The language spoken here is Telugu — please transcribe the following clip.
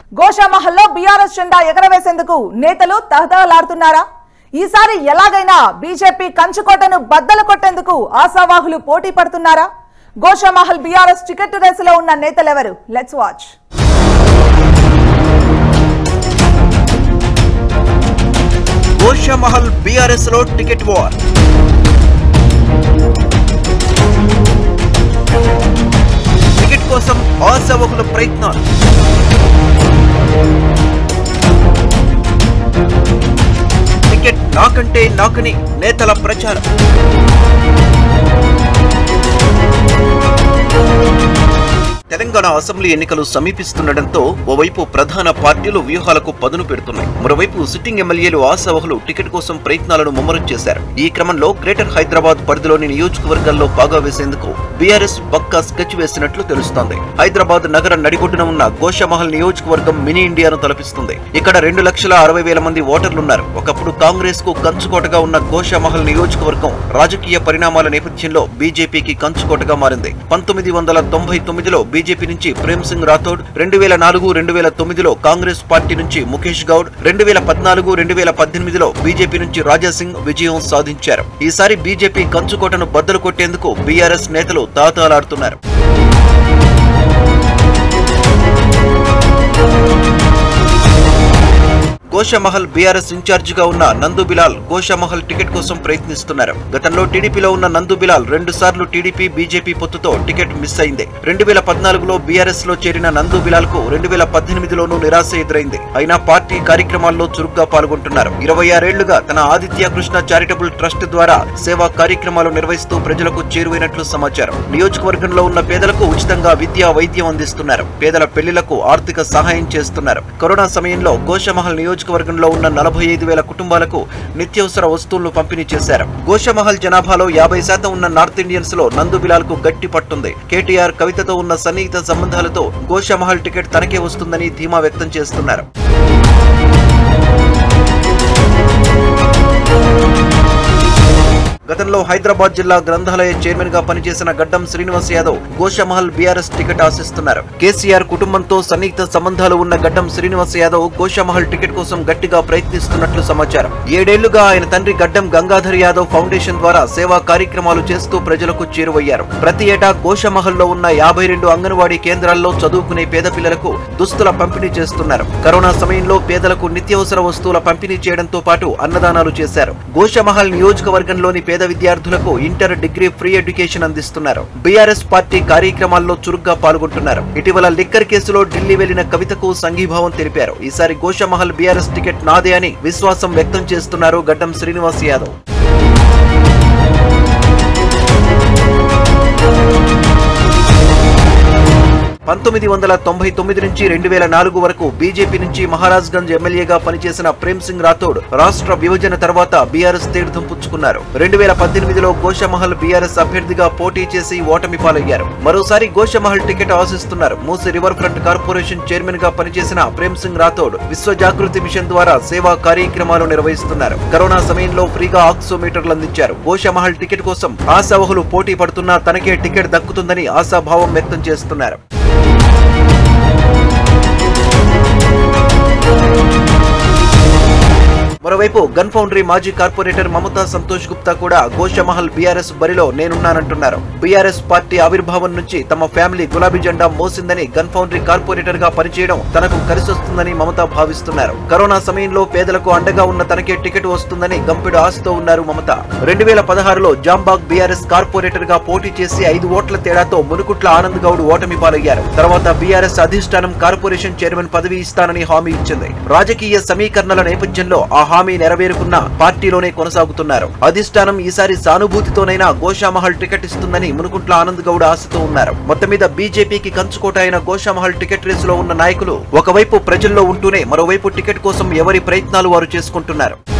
గోషామహల్లో బీఆర్ఎస్ జెండా ఎగరవేసేందుకు నేతలు తహతహలాడుతున్నారా ఈసారి ఎలాగైనా బీజేపీ కంచుకోటను బద్దలు కొట్టేందుకు ఆశావాహులు పోటీ పడుతున్నారా గోషామహల్ బీఆర్ఎస్ టికెట్ రేసులో ఉన్న నేతలెవరు లెట్స్ వాచ్ గోషామహల్ బీఆర్ఎస్ లో టికెట్ వార్ టికెట్ కోసం ఆశావకుల ప్రయత్నాలు టికెట్ నాకంటే నాకని నేతల ప్రచారం తెలంగాణ అసెంబ్లీ ఎన్నికలు సమీపిస్తుండటంతో ఓవైపు ప్రధాన పార్టీలు వ్యూహాలకు పదును పెడుతున్నాయి మరోవైపు సిట్టింగ్ ఎమ్మెల్యేలు ఆశావహులు టికెట్ కోసం ప్రయత్నాలను ముమ్మరం చేశారు ఈ క్రమంలో గ్రేటర్ హైదరాబాద్ పరిధిలోని నియోజకవర్గాల్లో బాగా వేసేందుకు బీఆర్ఎస్ పక్కా స్కెచ్ వేసినట్లు తెలుస్తోంది హైదరాబాద్ నగర నడిగొడ్డున ఉన్న గోషామహల్ నియోజకవర్గం మినీ ఇండియాను తలపిస్తుంది ఇక్కడ రెండు లక్షల అరవై వేల మంది ఓటర్లున్నారు ఒకప్పుడు కాంగ్రెస్ కు కంచుకోటగా ఉన్న గోషామహల్ నియోజకవర్గం రాజకీయ పరిణామాల నేపథ్యంలో బీజేపీకి కంచుకోటగా మారింది పంతొమ్మిది వందల తొంభై తొమ్మిదిలో బీజేపీ నుంచి ప్రేమ్ సింగ్ రాథోడ్ రెండు వేల నాలుగు రెండు వేల తొమ్మిదిలో కాంగ్రెస్ పార్టీ నుంచి ముఖేష్ గౌడ్ రెండు వేల పద్నాలుగు రెండు వేల పద్దెనిమిదిలో బీజేపీ నుంచి రాజా సింగ్ విజయం సాధించారు ఈసారి బీజేపీ కంచుకోటను బద్దలు కొట్టేందుకు బీఆర్ఎస్ నేతలు తాతాలాడుతున్నారు గోషామహల్ బీఆర్ఎస్ ఇన్ఛార్జిగా ఉన్న నందు బిలాల్ గోషామహల్ టికెట్ కోసం ప్రయత్నిస్తున్నారు గతంలో టీడీపీలో ఉన్న నందు బిలాల్ రెండు సార్లు టీడీపీ బీజేపీ పొత్తుతో టికెట్ మిస్ అయింది రెండు వేల పద్నాలుగులో బీఆర్ఎస్ లో చేరిన నందు బిలాల్ కు రెండు వేల పద్దెనిమిదిలోనూ నిరాశ ఎదురైంది అయినా పార్టీ కార్యక్రమాల్లో చురుగ్గా పాల్గొంటున్నారు ఇరవై ఆరేళ్లుగా తన ఆదిత్య కృష్ణ చారిటబుల్ ట్రస్ట్ ద్వారా సేవా కార్యక్రమాలు నిర్వహిస్తూ ప్రజలకు చేరువైనట్లు సమాచారం నియోజకవర్గంలో ఉన్న పేదలకు ఉచితంగా విద్యా వైద్యం అందిస్తున్నారు పేదల పెళ్లిలకు ఆర్థిక సహాయం చేస్తున్నారు కరోనా సమయంలో గోషమహల్ నియోజకవర్గంలో ఉన్న నలభై ఐదు వేల కుటుంబాలకు నిత్యావసర వస్తువులను పంపిణీ చేశారు గోషమహల్ జనాభాలో యాభై శాతం ఉన్న నార్త్ ఇండియన్స్ లో నందు బిలాల్ కు గట్టి పట్టుంది కేటీఆర్ కవితతో ఉన్న సన్నిహిత సంబంధాలతో గోషమహల్ టికెట్ తనకే వస్తుందని ధీమా వ్యక్తం చేస్తున్నారు గతంలో హైదరాబాద్ జిల్లా గ్రంథాలయ చైర్మన్ గా పనిచేసిన గడ్డం శ్రీనివాస్ యాదవ్ గోషామహల్ బీఆర్ఎస్ టికెట్ ఆశిస్తున్నారు కేసీఆర్ కుటుంబంతో సన్నిహిత సంబంధాలు ఉన్న గడ్డం శ్రీనివాస్ యాదవ్ గోషామహల్ టికెట్ కోసం గట్టిగా ప్రయత్నిస్తున్నట్లు సమాచారం ఏడేళ్లుగా ఆయన తండ్రి గడ్డం గంగాధర్ యాదవ్ ఫౌండేషన్ ద్వారా సేవా కార్యక్రమాలు చేస్తూ ప్రజలకు చేరువయ్యారు ప్రతి ఏటా గోషామహల్లో ఉన్న యాభై రెండు అంగన్వాడీ కేంద్రాల్లో చదువుకునే పేద పిల్లలకు దుస్తుల పంపిణీ చేస్తున్నారు కరోనా సమయంలో పేదలకు నిత్యావసర వస్తువుల పంపిణీ చేయడంతో పాటు అన్నదానాలు చేశారు గోషామహల్ నియోజకవర్గంలోని పేద విద్యార్థులకు ఇంటర్ డిగ్రీ ఫ్రీ ఎడ్యుకేషన్ అందిస్తున్నారు బీఆర్ఎస్ పార్టీ కార్యక్రమాల్లో చురుగ్గా పాల్గొంటున్నారు ఇటీవల లిక్కర్ కేసులో ఢిల్లీ వెళ్లిన కవితకు సంఘీభావం తెలిపారు ఈసారి గోషామహల్ బీఆర్ఎస్ టికెట్ నాదే అని విశ్వాసం వ్యక్తం చేస్తున్నారు గడ్డం శ్రీనివాస్ యాదవ్ పంతొమ్మిది వందల తొంభై తొమ్మిది నుంచి రెండు వేల నాలుగు వరకు బీజేపీ నుంచి మహారాజ్ గంజ్ ఎమ్మెల్యేగా పనిచేసిన ప్రేమ్ సింగ్ రాథోడ్ రాష్ట్ర విభజన తర్వాత బీఆర్ఎస్ తీర్థం పుచ్చుకున్నారు రెండు వేల పద్దెనిమిదిలో గోషమహల్ బీఆర్ఎస్ అభ్యర్థిగా పోటీ చేసి ఓటమి పాలయ్యారు మరోసారి గోషమహల్ టికెట్ ఆశిస్తున్నారు Musi river front corporation chairman గా పనిచేసిన ప్రేమ్ సింగ్ రాథోడ్ విశ్వ జాగృతి మిషన్ ద్వారా సేవా కార్యక్రమాలు నిర్వహిస్తున్నారు కరోనా సమయంలో ఫ్రీగా ఆక్సోమీటర్లు అందించారు గోషమహల్ టికెట్ కోసం ఆశావహులు పోటీ పడుతున్నా తనకే టికెట్ దక్కుతుందని ఆశాభావం వ్యక్తం చేస్తున్నారు మరోవైపు గన్ ఫౌండరీ మాజీ కార్పొరేటర్ మమతా సంతోష్ గుప్తా కూడా గోషమహల్ బీఆర్ఎస్ బరిలో నేనున్నానంటున్నారు బీఆర్ఎస్ పార్టీ ఆవిర్భావం నుంచి తమ ఫ్యామిలీ గులాబీ జెండా మోసిందని గన్ ఫౌండరీ కార్పొరేటర్ గా పనిచేయడం తనకు కలిసొస్తుందని మమత భావిస్తున్నారు కరోనా సమయంలో పేదలకు అండగా ఉన్న తనకే టికెట్ వస్తుందని గంపెడు ఆశతో ఉన్నారు మమత రెండు వేల పదహారులో జాంబాగ్ బీఆర్ఎస్ కార్పొరేటర్ గా పోటీ చేసి ఐదు ఓట్ల తేడాతో మునుకుట్ల ఆనంద్ గౌడ్ ఓటమి పాలయ్యారు తర్వాత బీఆర్ఎస్ అధిష్టానం కార్పొరేషన్ చైర్మన్ పదవి ఇస్తానని హామీ ఇచ్చింది రాజకీయ సమీకరణల నేపథ్యంలో ఆ హామీ నెరవేరుకున్న పార్టీలోనే కొనసాగుతున్నారు అధిష్టానం ఈసారి సానుభూతితోనైనా గోషామహల్ టికెట్ ఇస్తుందని మునుకుంట్ల ఆనంద్ గౌడ్ ఆశతో ఉన్నారు మొత్తం మీద బీజేపీకి కంచుకోట అయిన గోషామహల్ టికెట్ రేసులో ఉన్న నాయకులు ఒకవైపు ప్రజల్లో ఉంటూనే మరోవైపు టికెట్ కోసం ఎవరి ప్రయత్నాలు వారు చేసుకుంటున్నారు